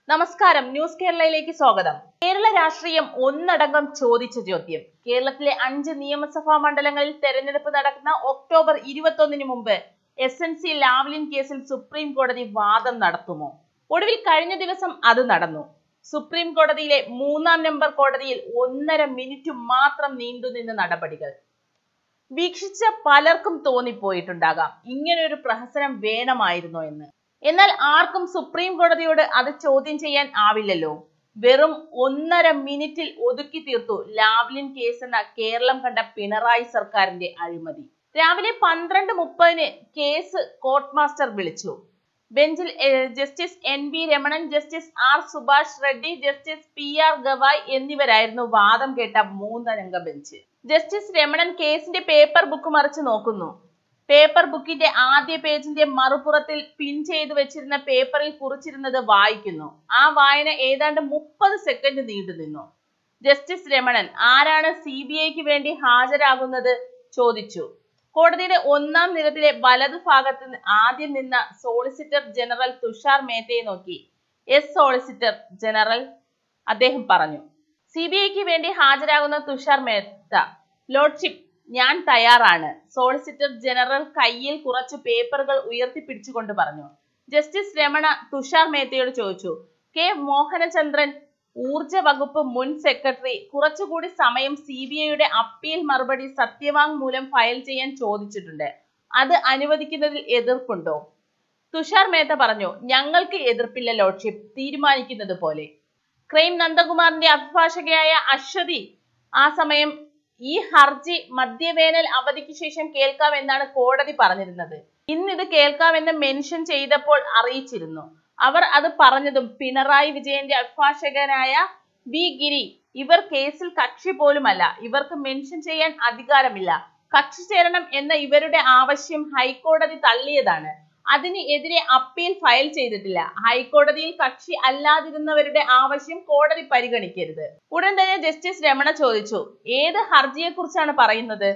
നമസ്കാരം ന്യൂസ് കേരളയിലേക്ക് സ്വാഗതം കേരള രാഷ്ട്രീയം ഒന്നടങ്കം ചോദിച്ച ചോദ്യം കേരളത്തിലെ അഞ്ച് നിയമസഭാ മണ്ഡലങ്ങളിൽ തെരഞ്ഞെടുപ്പ് നടക്കുന്ന ഒക്ടോബർ ഇരുപത്തൊന്നിന് മുമ്പ് എസ് എൻ സി ലാവ്ലിൻ കേസിൽ സുപ്രീം കോടതി വാദം നടത്തുമോ ഒടുവിൽ കഴിഞ്ഞ ദിവസം അത് നടന്നു സുപ്രീം കോടതിയിലെ മൂന്നാം നമ്പർ കോടതിയിൽ ഒന്നര മിനിറ്റ് മാത്രം നീണ്ടുനിന്ന നടപടികൾ വീക്ഷിച്ച പലർക്കും തോന്നിപ്പോയിട്ടുണ്ടാകാം ഇങ്ങനെ ഒരു പ്രഹസനം വേണമായിരുന്നോ എന്ന് എന്നാൽ ആർക്കും സുപ്രീം കോടതിയോട് അത് ചോദ്യം ചെയ്യാൻ ആവില്ലല്ലോ വെറും ഒന്നര മിനിറ്റിൽ ഒതുക്കി തീർത്തു ലാവ്ലിൻ കേസ് എന്ന കേരളം കണ്ട പിണറായി സർക്കാരിന്റെ അഴിമതി രാവിലെ പന്ത്രണ്ട് മുപ്പതിന് കേസ് കോർട്ട് മാസ്റ്റർ വിളിച്ചു ബെഞ്ചിൽ ഏഹ്, justice N V Ramanan justice R Subhash Reddy justice P R Gavai എന്നിവരായിരുന്നു വാദം കേട്ട മൂന്നംഗ ബെഞ്ച് ജസ്റ്റിസ് രമണൻ കേസിന്റെ പേപ്പർ ബുക്ക് മറിച്ച് നോക്കുന്നു പേപ്പർ ബുക്കിന്റെ ആദ്യ പേജിന്റെ മറുപുറത്തിൽ പിൻ ചെയ്തു വെച്ചിരുന്ന പേപ്പറിൽ കുറിച്ചിരുന്നത് വായിക്കുന്നു ആ വായന ഏതാണ്ട് മുപ്പത് സെക്കൻഡ് നീണ്ടു നിന്നു ജസ്റ്റിസ് രമണൻ ആരാണ് സി ബി ഐക്ക് വേണ്ടി ഹാജരാകുന്നത് ചോദിച്ചു കോടതിയുടെ ഒന്നാം നിരത്തിലെ വലതു ഭാഗത്ത് നി- ആദ്യം നിന്ന സോളിസിറ്റർ ജനറൽ തുഷാർ മേത്തയെ നോക്കി എസ് സോളിസിറ്റർ ജനറൽ അദ്ദേഹം പറഞ്ഞു സി ബി ഐക്ക് വേണ്ടി ഹാജരാകുന്ന തുഷാർ മേത്ത ലോർഡ്ഷിപ്പ് ഞാൻ തയ്യാറാണ് സോളിസിറ്റർ ജനറൽ കയ്യിൽ കുറച്ച് പേപ്പറുകൾ ഉയർത്തിപ്പിടിച്ചുകൊണ്ട് പറഞ്ഞു ജസ്റ്റിസ് രമണ തുഷാർ മേത്തയോട് ചോദിച്ചു കെ മോഹനചന്ദ്രൻ ഊർജ വകുപ്പ് മുൻ സെക്രട്ടറി കുറച്ചുകൂടി സമയം സി ബി ഐയുടെ അപ്പീൽ മറുപടി സത്യവാങ്മൂലം ഫയൽ ചെയ്യാൻ ചോദിച്ചിട്ടുണ്ട് അത് അനുവദിക്കുന്നതിൽ എതിർപ്പുണ്ടോ തുഷാർ മേത്ത പറഞ്ഞു ഞങ്ങൾക്ക് എതിർപ്പില്ല ലോഡ്ഷിപ്പ് തീരുമാനിക്കുന്നത് പോലെ ക്രൈം നന്ദകുമാറിന്റെ അഭിഭാഷകയായ അശ്വതി ആ സമയം ഈ ഹർജി മധ്യവേനൽ അവധിക്ക് ശേഷം കേൾക്കാമെന്നാണ് കോടതി പറഞ്ഞിരുന്നത് ഇന്ന് ഇത് കേൾക്കാമെന്ന് മെൻഷൻ ചെയ്തപ്പോൾ അറിയിച്ചിരുന്നു അവർ അത് പറഞ്ഞതും പിണറായി വിജയന്റെ അഭിഭാഷകനായ വി ഗിരി ഇവർ കേസിൽ കക്ഷി പോലുമല്ല ഇവർക്ക് മെൻഷൻ ചെയ്യാൻ അധികാരമില്ല കക്ഷി ചേരണം എന്ന ഇവരുടെ ആവശ്യം ഹൈക്കോടതി തള്ളിയതാണ് അതിന് എതിരെ അപ്പീൽ ഫയൽ ചെയ്തിട്ടില്ല ഹൈക്കോടതിയിൽ കക്ഷി അല്ലാതിരുന്നവരുടെ ആവശ്യം കോടതി പരിഗണിക്കരുത് ഉടൻ തന്നെ ജസ്റ്റിസ് രമണ ചോദിച്ചു ഏത് ഹർജിയെ കുറിച്ചാണ് പറയുന്നത്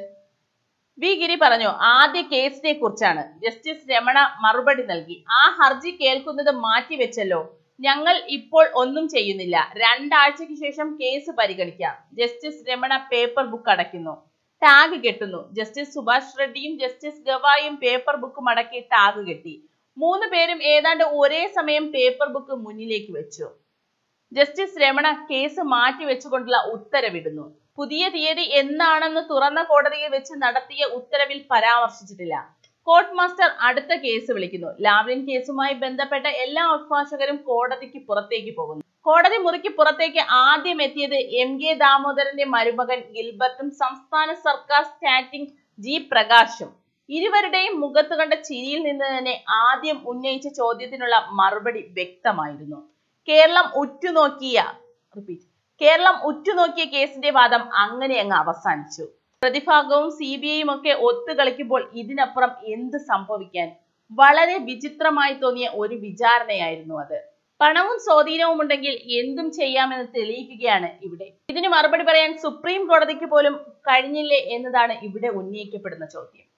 വി ഗിരി പറഞ്ഞു ആദ്യ കേസിനെ കുറിച്ചാണ് ജസ്റ്റിസ് രമണ മറുപടി നൽകി ആ ഹർജി കേൾക്കുന്നത് മാറ്റിവെച്ചല്ലോ ഞങ്ങൾ ഇപ്പോൾ ഒന്നും ചെയ്യുന്നില്ല രണ്ടാഴ്ചയ്ക്ക് ശേഷം കേസ് പരിഗണിക്കാം ജസ്റ്റിസ് രമണ പേപ്പർ ബുക്ക് അടയ്ക്കുന്നു ടാഗ് കെട്ടുന്നു ജസ്റ്റിസ് സുഭാഷ് റെഡ്ഡിയും ജസ്റ്റിസ് ഗവായും പേപ്പർ ബുക്ക് മടക്കി ടാഗ് കെട്ടി മൂന്ന് പേരും ഏതാണ്ട് ഒരേ സമയം പേപ്പർ ബുക്ക് മുന്നിലേക്ക് വെച്ചു ജസ്റ്റിസ് രമണ കേസ് മാറ്റി വെച്ചുകൊണ്ടുള്ള ഉത്തരവിടുന്നു പുതിയ തീയതി എന്നാണെന്ന് തുറന്ന കോടതിയിൽ വെച്ച് നടത്തിയ ഉത്തരവിൽ പരാമർശിച്ചിട്ടില്ല കോർട്ട് മാസ്റ്റർ അടുത്ത കേസ് വിളിക്കുന്നു ലാവ്ലിൻ കേസുമായി ബന്ധപ്പെട്ട എല്ലാ അഭിഭാഷകരും കോടതിക്ക് പുറത്തേക്ക് പോകുന്നു കോടതി മുറിക്ക് പുറത്തേക്ക് ആദ്യം എത്തിയത് എം കെ ദാമോദരന്റെ മരുമകൻ ഗിൽബർട്ടും സംസ്ഥാന സർക്കാർ സ്റ്റാറ്റിംഗ് ജി പ്രകാശും ഇരുവരുടെയും മുഖത്ത് കണ്ട ചിരിയിൽ നിന്ന് തന്നെ ആദ്യം ഉന്നയിച്ച ചോദ്യത്തിനുള്ള മറുപടി വ്യക്തമായിരുന്നു കേരളം ഉറ്റുനോക്കിയ റിപ്പീറ്റ് കേരളം ഉറ്റുനോക്കിയ കേസിന്റെ വാദം അങ്ങനെ അങ്ങ് അവസാനിച്ചു പ്രതിഭാഗവും സി ബി ഐയും ഒക്കെ ഒത്തുകളിക്കുമ്പോൾ ഇതിനപ്പുറം എന്ത് സംഭവിക്കാൻ വളരെ വിചിത്രമായി തോന്നിയ ഒരു വിചാരണയായിരുന്നു അത് പണവും സ്വാധീനവും ഉണ്ടെങ്കിൽ എന്തും ചെയ്യാമെന്ന് തെളിയിക്കുകയാണ് ഇവിടെ ഇതിന് മറുപടി പറയാൻ സുപ്രീം കോടതിക്ക് പോലും കഴിഞ്ഞില്ലേ എന്നതാണ് ഇവിടെ ഉന്നയിക്കപ്പെടുന്ന ചോദ്യം